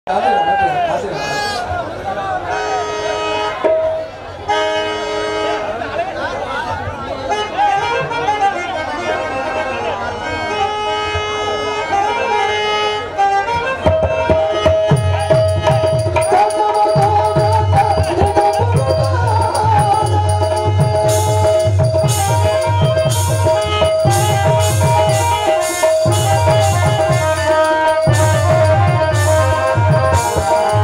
ஆ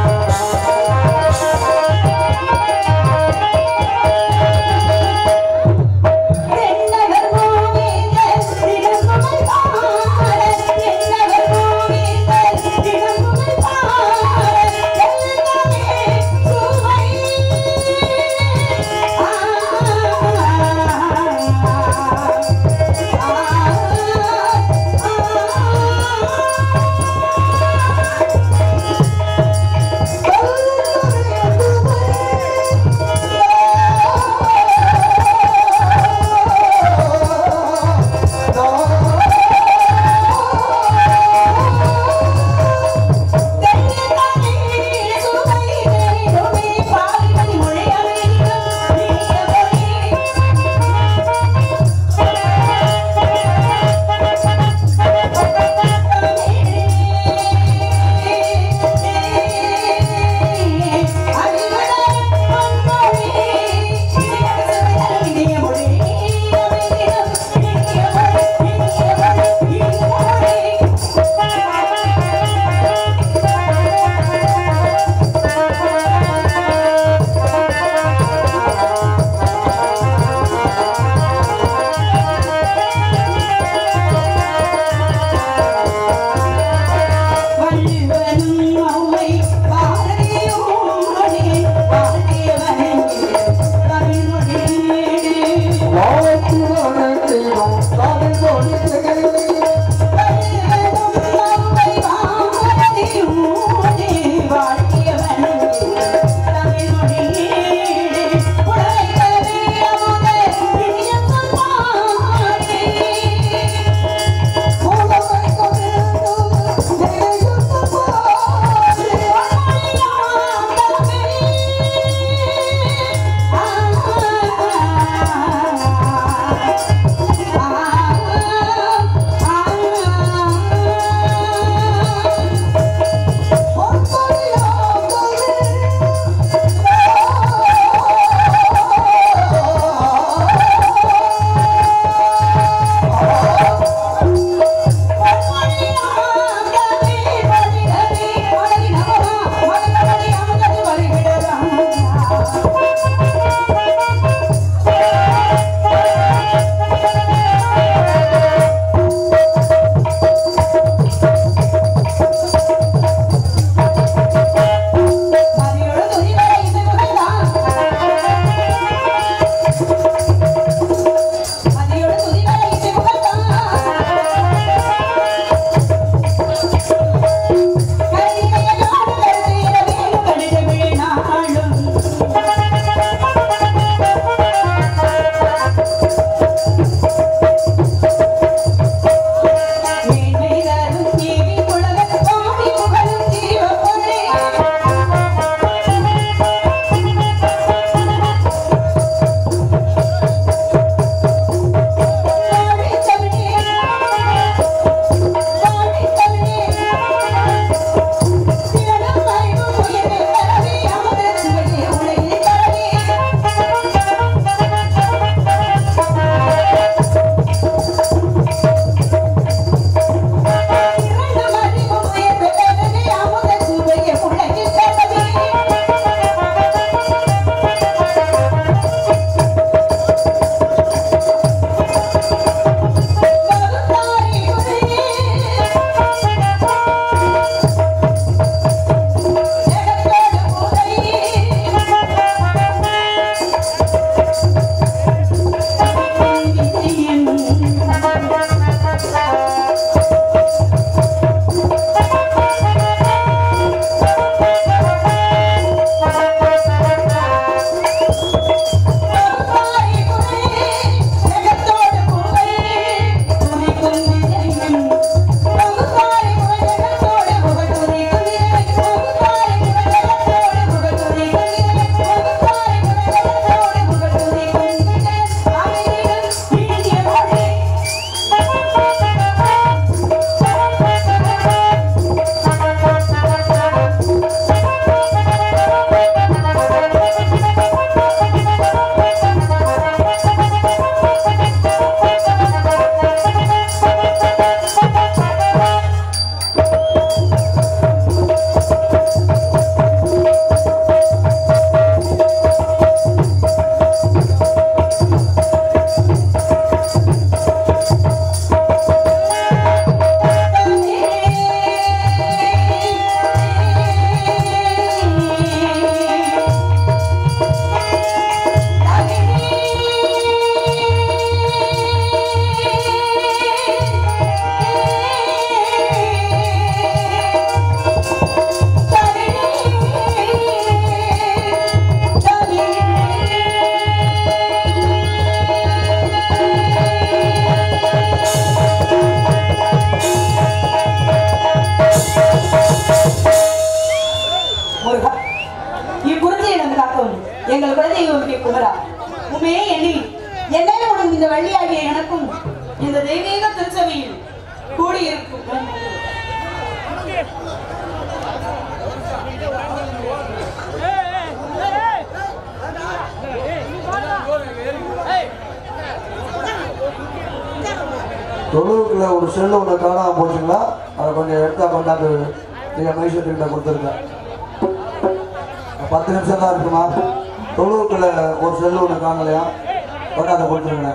குலதெய்வம் குமரா உமே எண்ணில் என்னை உனக்கு இந்த வள்ளியாகிய எனக்கும் இந்த தெய்வீக திருச்சபையில் கூடியிருக்கும் தொழுவுக்குள்ள ஒரு செல்லு ஒன்று காணாம போச்சுங்களா அதை கொஞ்சம் எடுத்தா கொண்டாந்து நீங்கள் மைசூர்கிட்ட கொடுத்துருங்க பத்து நிமிஷம் தான் இருக்குமா தொழுவுக்குள்ள ஒரு செல்லு ஒன்று காணலையா கொண்டாந்து கொடுத்துருங்க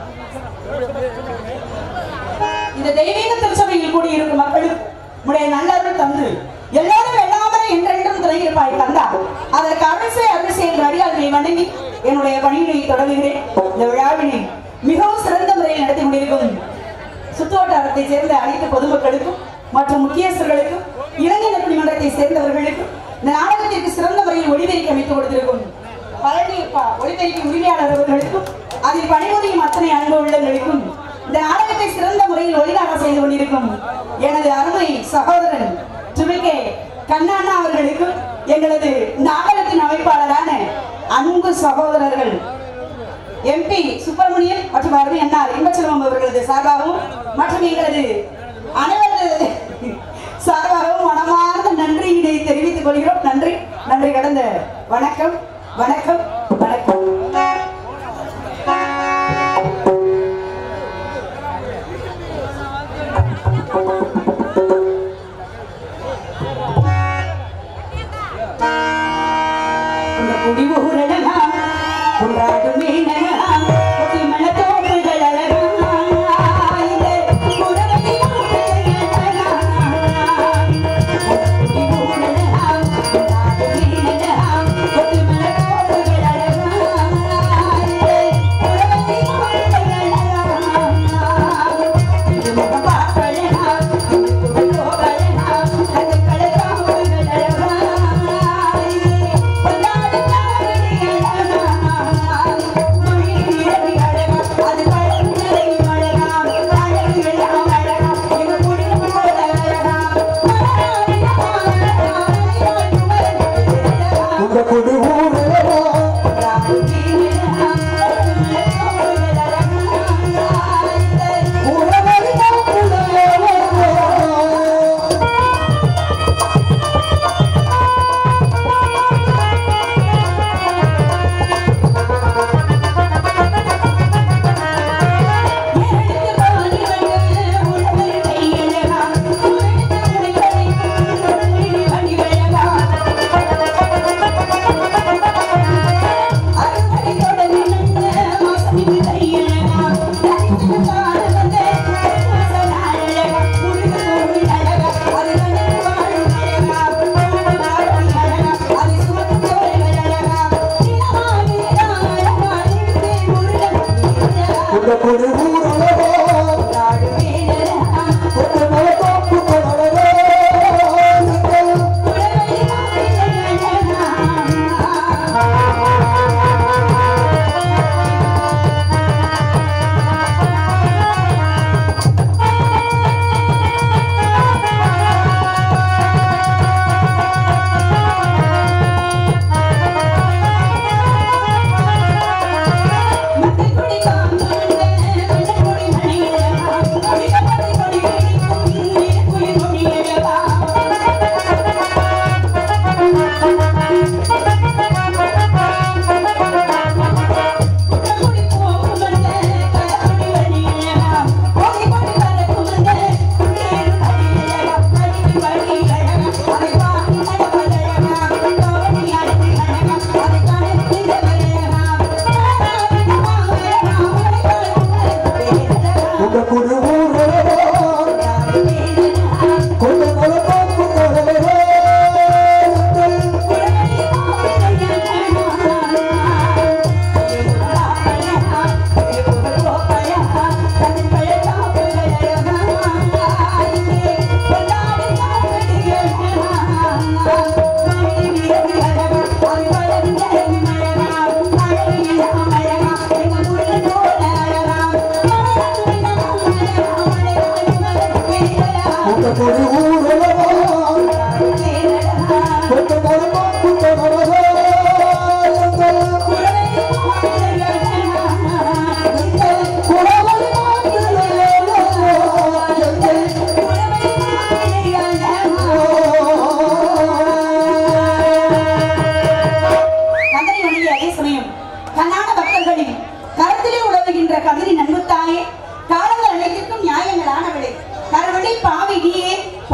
இந்த தெய்வீக திருச்சபையில் கூடியிருக்கும் மக்களுக்கு உடைய நல்லருள் தந்து எல்லாரும் எல்லாமரை என்றென்றும் துணையிருப்பாய் தந்தா அதற்கு அரசே அரசே என்ற அடியார்களை வணங்கி என்னுடைய பணியினை தொடங்குகிறேன் இந்த விழாவினை மிகவும் சிறந்த முறையில் நடத்தி கொண்டிருக்கும் சுற்றுவட்டாரத்தை சேர்ந்த அனைத்து பொதுமக்களுக்கும் மற்றும் முக்கியஸ்தர்களுக்கும் இளைஞர் மன்றத்தை சேர்ந்தவர்களுக்கும் இந்த நாடகத்திற்கு சிறந்த முறையில் ஒளிபெருக்கி அமைத்து கொடுத்திருக்கும் பழனி ப- ஒளிபெருக்கி உரிமையாளர் அவர்களுக்கும் அதில் பணிபுரியும் அத்தனை அன்பு உள்ளங்களுக்கும் இந்த நாடகத்தை சிறந்த முறையில் ஒளிநாடகம் செய்து கொண்டிருக்கும் எனது அருமை சகோதரன் துமிகே கண்ணாண்ணா அவர்களுக்கும் எங்களது நாடகத்தின் அமைப்பாளரான அன்பு சகோதரர்கள் எம்பி சுப்பிரமணியன் மற்றும் அருமை அண்ணார் இன்பச்செல்வம் அவர்களது சார்பாகவும் மற்றும் எங்களது அனைவரது சார்பாகவும் மனமார்ந்த நன்றியினை தெரிவித்துக் கொள்கிறோம் நன்றி நன்றி கடந்த வணக்கம் வணக்கம் வணக்கம் இந்த குடிபுகழலாம் கொண்டாடும் மீனலாம் கொடிமண தோப்புகள் அழகாம் இந்த குறவை நாட்டுகளெல்லாம் குடிபுகழலாம் கொண்டாடும் மீனலாம் கொடிமண தோப்புகள் அழகாம் இந்த குறவை நாட்டுகளெல்லாம் திருமுகம் பார்க்கலாம் குடி போகலாம் அது கலகாமல் அழகாம் கொண்டாடு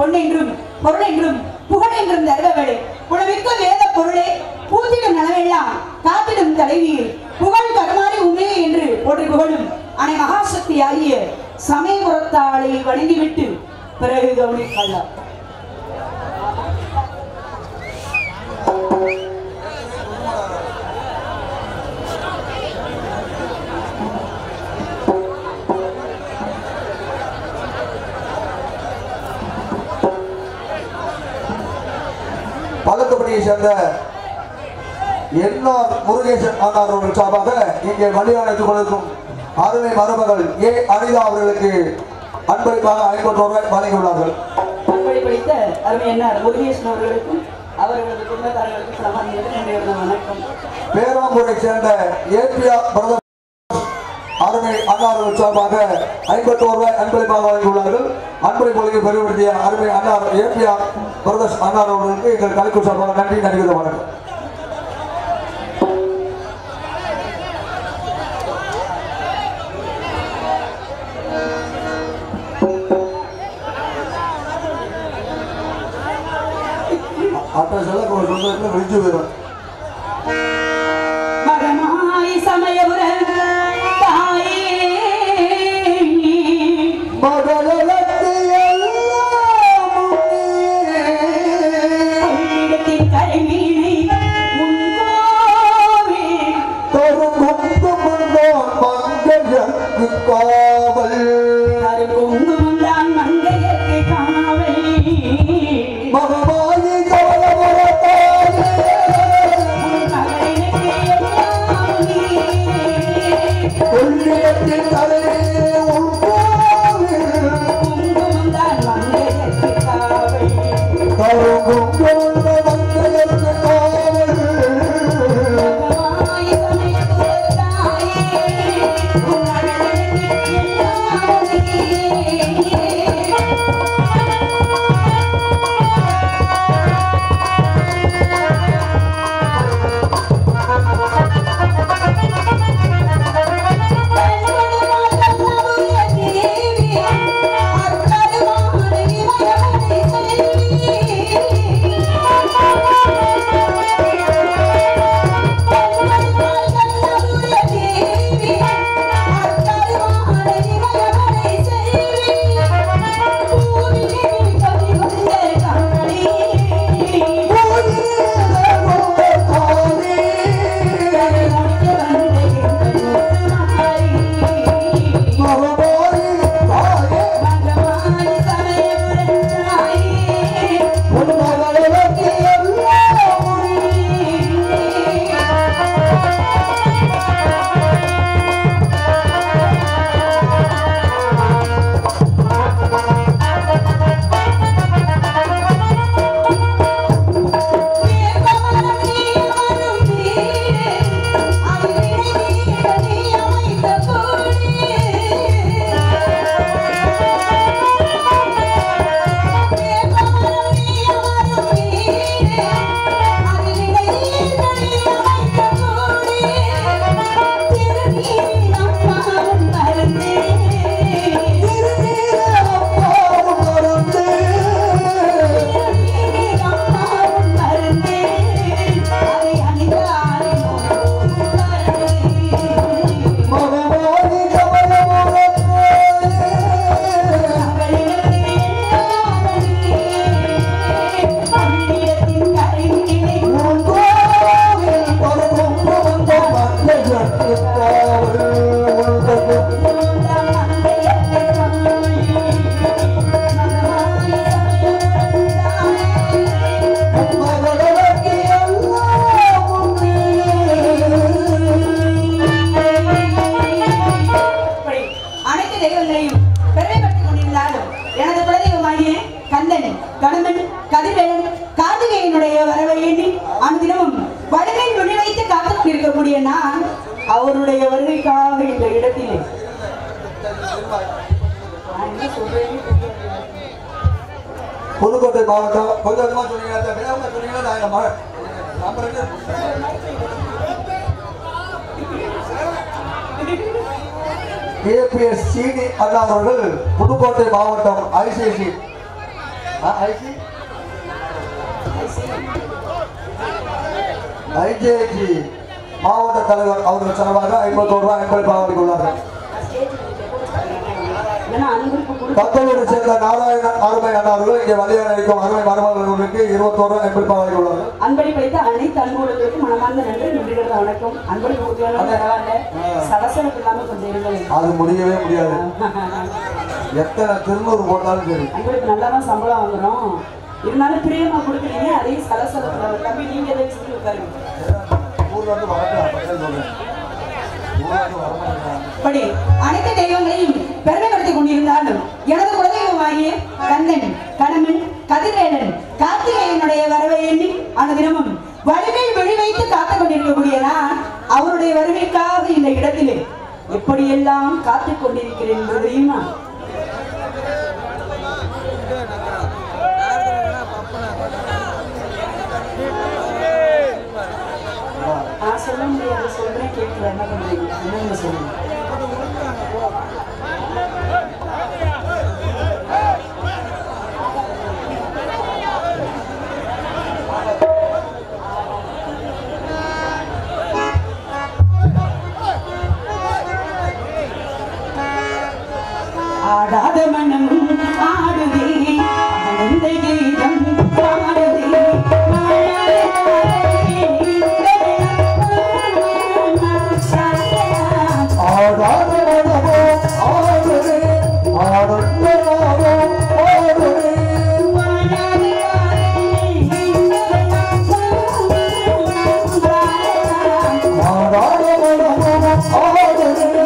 பொன்னென்றும் பொருள் என்றும் புகழ் என்றும் தருபவளே உணவிற்கு வேத பொருளே பூத்திடும் நலவெல்லாம் காத்திடும் தலைவியில் புகழ் கருமாறி உமே என்று போற்றி புகழும் அனை மகாசக்தி ஆகிய சமயபுரத்தாளை வணங்கிவிட்டு பிறகு கவனிக்கலாம் பள்ளத்துப்பட்டியை சேர்ந்த என்ஆர் முருகேசன் ஆனார் அவர்கள் சார்பாக இங்கே வழி அழைத்துக் கொண்டிருக்கும் அருமை மருமகள் ஏ அனிதா அவர்களுக்கு அன்பளிப்பாக ஐம்பது ரூபாய் வழங்கியுள்ளார்கள் பண்படி படித்த அருமை என்ன முருகேசன் அவர்களுக்கும் அவர்களது குடும்பத்தார்களுக்கும் சமாளிகளுக்கும் என்னுடைய வணக்கம் பேராம்பூரை சேர்ந்த ஏபிஆர் பிரதமர் அருமை அண்ணா அவர்கள் சார்பாக ஐம்பத்தி ரூபாய் அன்பளிப்பாக வழங்கியுள்ளார்கள் அன்பளிப்பு வழங்கி பெருமைப்படுத்திய அருமை அண்ணார் ஏபிஆர் பிரதர்ஸ் அண்ணா அவர்களுக்கு எங்கள் கலைக்கு சார்பாக நன்றி நன்றி வணக்கம் அட்ரஸ் எல்லாம் ஒரு சொந்தத்தில் விழிஞ்சு போயிடும் மகமாய் சமயபுர தாயே பொன்னிடத்தின் கரைமீனை முன்கோவே கருங்குங்குமம் தான் மங்கையர்க்கு காவல் உன் மகளிருக்கு எல்லாம் நீ. குங்குமம் தான் மங்கையர்க்கு காவல் மகமாய் சமயபுர தாயே உன் மகளிருக்கு எல்லாம் நீ. இப்படி அனைத்து தெய்வங்களையும் பெருமைப்படுத்திக் கொண்டிருந்தாலும் எனது குலதெய்வமாகிய கந்தன் கணவன் கதிரவன் கார்த்திகேயனுடைய வரவை எண்ணி அனுதினமும் வடுகை நுனி வைத்து காத்துக் கொண்டிருக்கக்கூடிய நான் அவருடைய வருகைக்காக இந்த இடத்திலே நான் என்ன சொல்றேன்னு தெரியல. புதுக்கோட்டை மாவட்டம் கொஞ்சம் கொஞ்சமா சொன்னீங்க அந்த வேகமா சொன்னீங்கன்னா நான் இந்த மழை நம்ம ரெண்டு ஏபிஎஸ் சீனி அண்ணா அவர்கள் புதுக்கோட்டை மாவட்டம் ஐசிஐசி ஐஜேஜி மாவட்ட தலைவர் அவர்கள் சார்பாக ஐம்பத்தோரு ரூபாய் அன்பளிப்பாக வழங்கியுள்ளார்கள் ஏன்னா அன்புக்கு கொடுக்க தத்தலூரை சேர்ந்த நாராயண அருமை அண்ணாவர்கள் இங்கே வழியாக நடிக்கும் அருமை மருமகளுக்கு இருபத்தோரு ரூபாய் அன்பளிப்பாக வழங்கியுள்ளார்கள் அன்பளிப்பளித்த அனைத்து அன்புகளுக்கும் மனமார்ந்த நன்றி நன்றிகள் வணக்கம் அன்பளிப்பு கொடுக்கலாம் பரவாயில்ல சலசலப்பு இல்லாம கொஞ்சம் இருங்கள் அது முடியவே முடியாது எத்தனை திருநூறு போட்டாலும் சரி அன்பளிப்பு நல்லா தான் சம்பளம் வாங்குறோம் இருந்தாலும் பிரியமா கொடுக்குறீங்க அதையும் சலசலப்பு தம்பி நீங்க எதை சொல்லி உட்காருங்க ஊர்ல இருந்து வரட்டும் அப்பதான் சொல்றேன் ஊர்ல இருந்து வரமாட்டேங்கிறாங்க படி அனைத்து தெய்வங்களையும் பெருமைப்படுத்திக் கொண்டிருந்தாலும் எனது குலதெய்வமாகிய கந்தன் கடமன் கதிர்வேலன் கார்த்திகேயனுடைய வரவை எண்ணி அனுதினமும் வலிமையில் விழி வைத்து காத்துக் கொண்டிருக்கக்கூடிய நான் அவருடைய வருகைக்காக இந்த இடத்திலே எப்படியெல்லாம் காத்துக் கொண்டிருக்கிறேன் என்று தெரியுமா நான் சொல்ல முடியாது சொல்றேன் கேட்கல என்ன பண்றீங்க என்னங்க சொல்லுங்க ஆடாத மனம் ஆடுதே ஆனந்த கீதம் பாடுதே ஆடாத மனமோ ஆடுதே ஆடொன்றோ ஆடுதே ஆடாத மனமோ ஆடுதே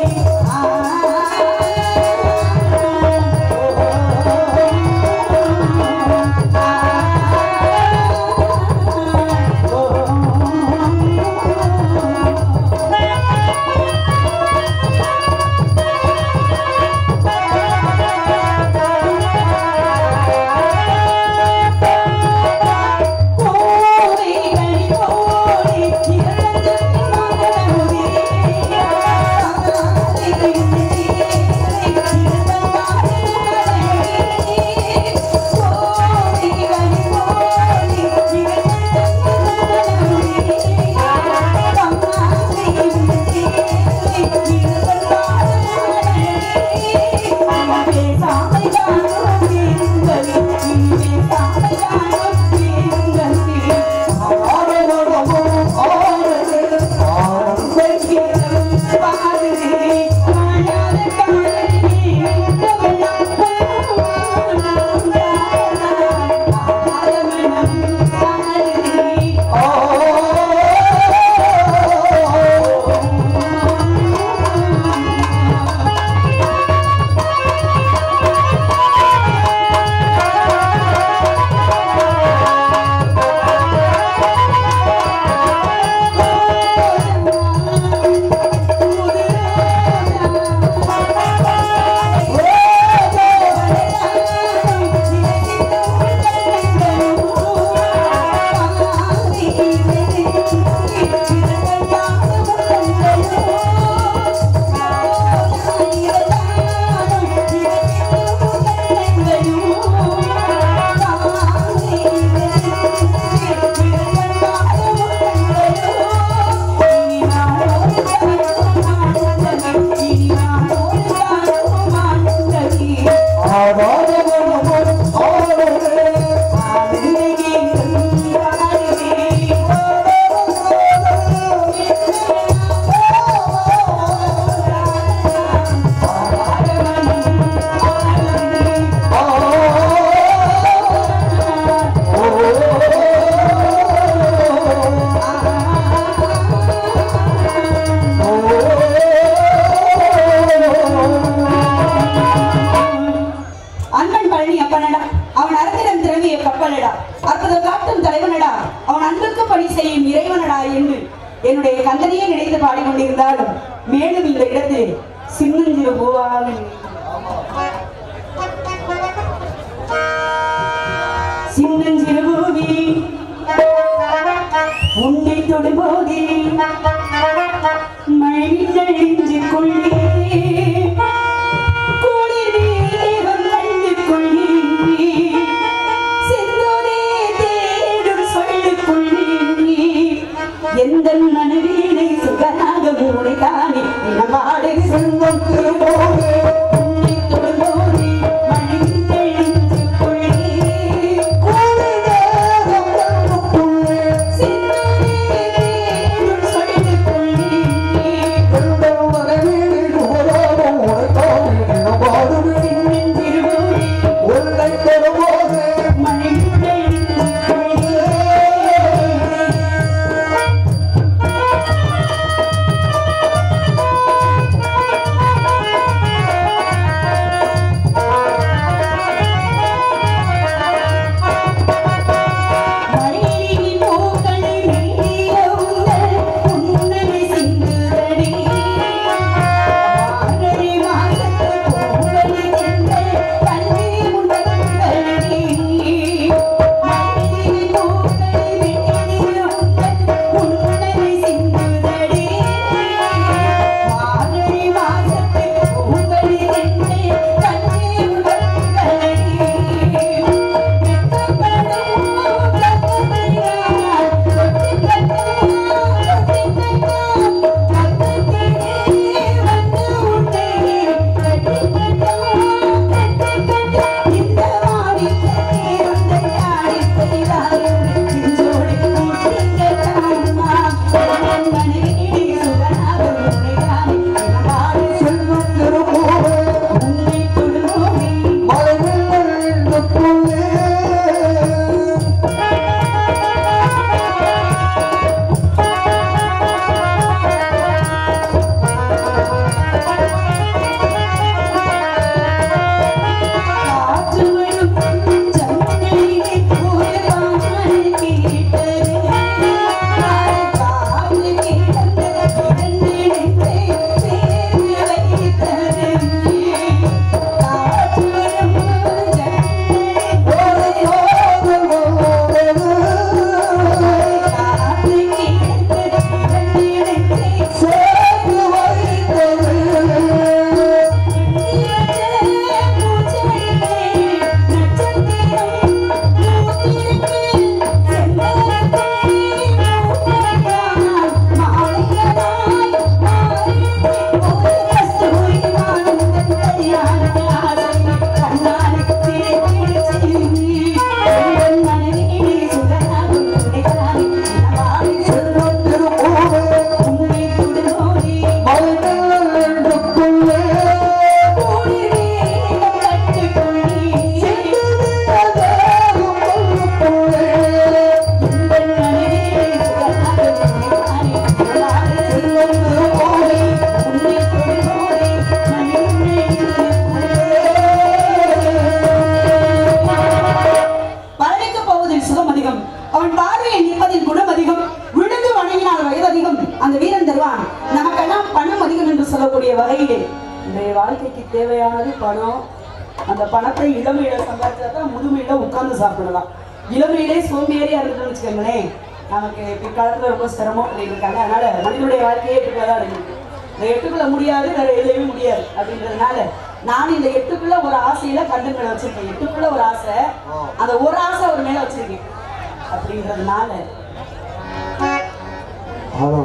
ஆடாத மனமோ ஆடுதே ஆடுதே ஆடாத மனமோ ஆடுதே அன்பன் பழனி அப்பனடா அவன் அரசிடம் திறமைய கப்பலடா அற்புதம் காட்டும் தலைவனடா அவன் அன்புக்கு பணி செய்யும் இறைவனடா என்று என்னுடைய கந்தனையே நினைத்து பாடிக்கொண்டிருந்தாலும் மேலும் இந்த இடத்தில் சின்னஞ்சிறு பூவாக சின்னஞ்சிறு பூவி உன்னை தொடுபோதே மழை நெஞ்சு கொள்ளே குளிர் மேகம் கண்டு கொள்ளே உந்தன் மனைவியை சுகனாக மூளைத்தானே தினமாடு செல்வம் திருமோகே உன்னை தொடும்போதே மழையின் தெளிந்துக்குள்ளே கூடி நேரம் கண்ணுக்குள்ளே சிந்தனையில் சொல்லிக்கொள்ளே எங்கள் மனைவியின் உலகம் உரைத்தானே தினமாடுமே சின்னன் திருவோரே உன்னை தொடும்போது மழையின் தெளிந்துக்குள்ளே மழையினி பூக்களை மெல்லிய உங்கள் புன்னகை சிந்துதடி. மார்கழி மாசத்து பூவழி தென்றல் கண்ணீர் உண்டடி. மழையினி பூக்களை மெல்லிய உங்கள் புன்னகை சிந்துதடி. மார்கழி மாசத்து பூவழி தென்றல் கண்ணீர் உண்டடி. செல்வம் திருமோகே மலையில் நிற்குள்ளே சேர்த்து வைத்தது செல்வம் திருமோகே மலையில் நிற்குள்ளே பழனிக்கு போவதில் சுகம் அதிகம் அவன் பார்வையில் நிற்பதில் குணம் அதிகம் விழுந்து வணங்கினால் வயது அதிகம் அந்த வீரன் தருவான் நமக்கெல்லாம் பணம் அதிகம் என்று சொல்லக்கூடிய வகையிலே இன்றைய வாழ்க்கைக்கு தேவையானது பணம் அந்த பணத்தை இளமையில சம்பாதிச்சா தான் முதுமையில உட்கார்ந்து சாப்பிடலாம் இளமையிலே சோம்பேறியா இருக்குன்னு வச்சுக்கோங்களேன் நமக்கு பிற்காலத்துல ரொம்ப சிரமம் இருக்காங்க அதனால மனிதனுடைய வாழ்க்கையே இப்படிதான் தான் இருக்கு இந்த எட்டுக்குள்ள முடியாது வேற எதுலையுமே முடியாது அப்படின்றதுனால நான் இந்த எட்டுக்குள்ள ஒரு ஆசையில கண்டன் மேல வச்சிருக்கேன் எட்டுக்குள்ள ஒரு ஆசை அந்த ஒரு ஆசை அவர் மேல வச்சிருக்கேன் அப்படின்றதுனால ஹலோ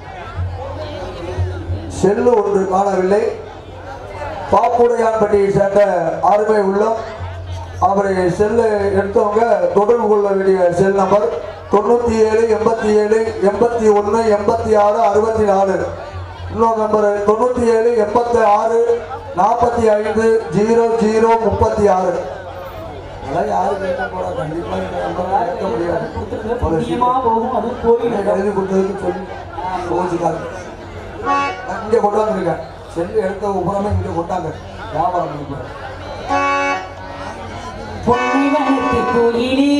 செல்லு ஒன்று காணவில்லை பாப்புடையான்பட்டியை சேர்ந்த அருமை உள்ளம் அவரை செல்லு எடுத்தவங்க தொடர்பு கொள்ள வேண்டிய செல் நம்பர் தொண்ணூற்றி ஏழு எண்பத்தி ஏழு எண்பத்தி ஒன்று எண்பத்தி ஆறு அறுபத்தி நாலு இன்னொரு நம்பர் தொண்ணூற்றி ஏழு எண்பத்தி ஆறு நாற்பத்தி ஐந்து ஜீரோ ஜீரோ முப்பத்தி ஆறு அதெல்லாம் யாரு கேட்க போறா கண்டிப்பா இந்த நம்பரை கேட்க முடியாது அவ்வளவு புண்ணியமா போகும் அது கோயில் எனக்கு எழுதி கொடுத்ததுக்கு சொல்லி கோச்சுக்காது நான் இங்கே கொண்டு வந்திருக்கேன் செல்லு எடுத்த உபரமே இங்கே கொண்டாங்க வியாபாரம் பண்ணிக்கிறேன் பொன்னை வனத்து கோயிலே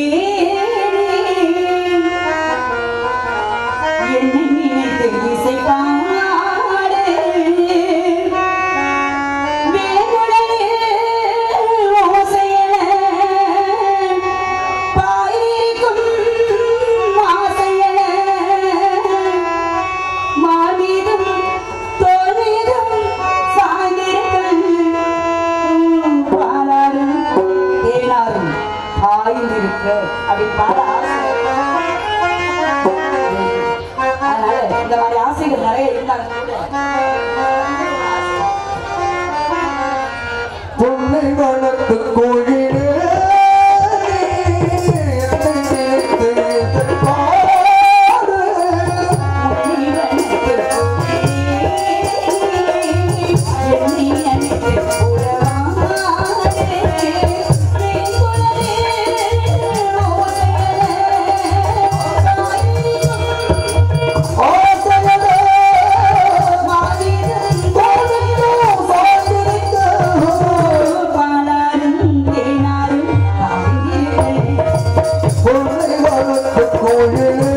என்னை நினைத்து இசை பாடு வேங்குழலில் ஓசையென பாயிருக்கும் ஆசையென மார்மீதும் தோல்மீதும் சாய்ந்திருக்கும் பாலாரும் தேனாரும் பாய்ந்திருக்க இந்த மாதிரி ஆசைகள் நிறைய இருந்தாலும் கூட பொன்னை வளர்த்து கோயிலே என்னை நினைத்து பாடு. ஆசையலே கோவிலும் சார்ந்திருக்க. பொன்னை வளர்த்து கோயிலே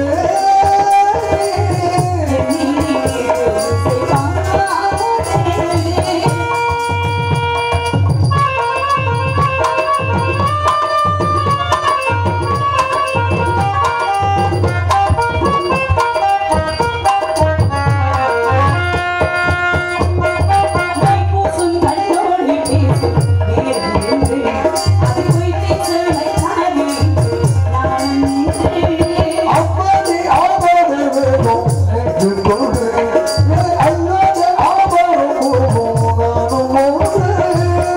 அப்படி ஆவது வேணும் என்று கொண்டு அல்லது ஆவது கூறும் நானும் ஒன்று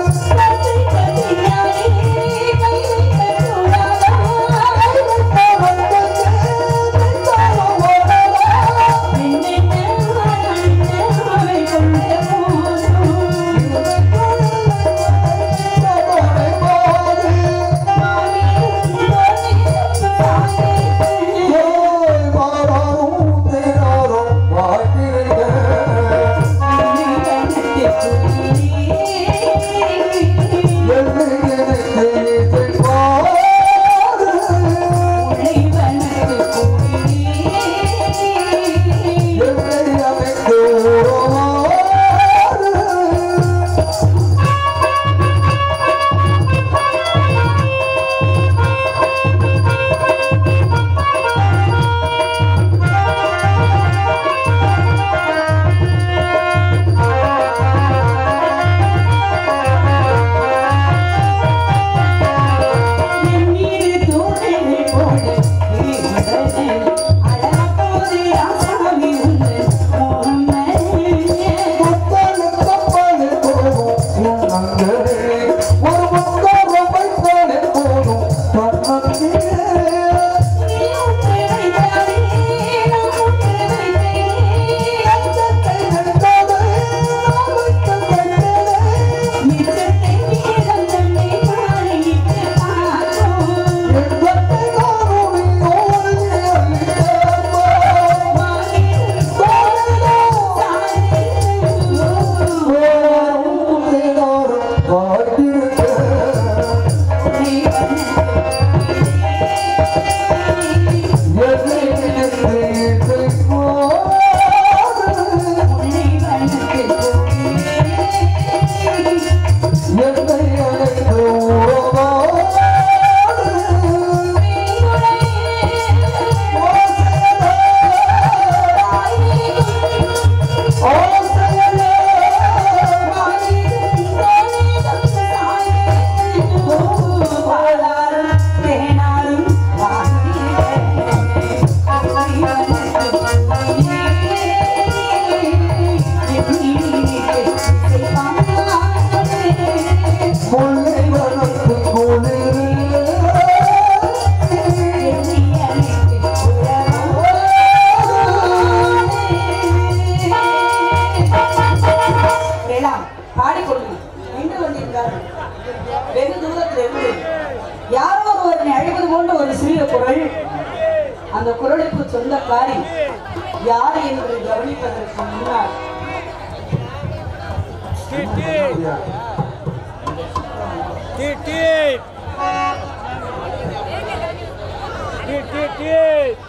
வேளாம் பாடிக்கொண்டு நின்று வந்திருக்கார்கள் வெகு தூரத்தில் இருந்து யாரோ ஒருவரை அழைப்பது போன்ற ஒரு சிறிய குரல் அந்த குரலுக்கு சொந்தக்காரி யார் என்று கவனிப்பதற்கு முன்னால் Tit, tit. Tit, tit, tit.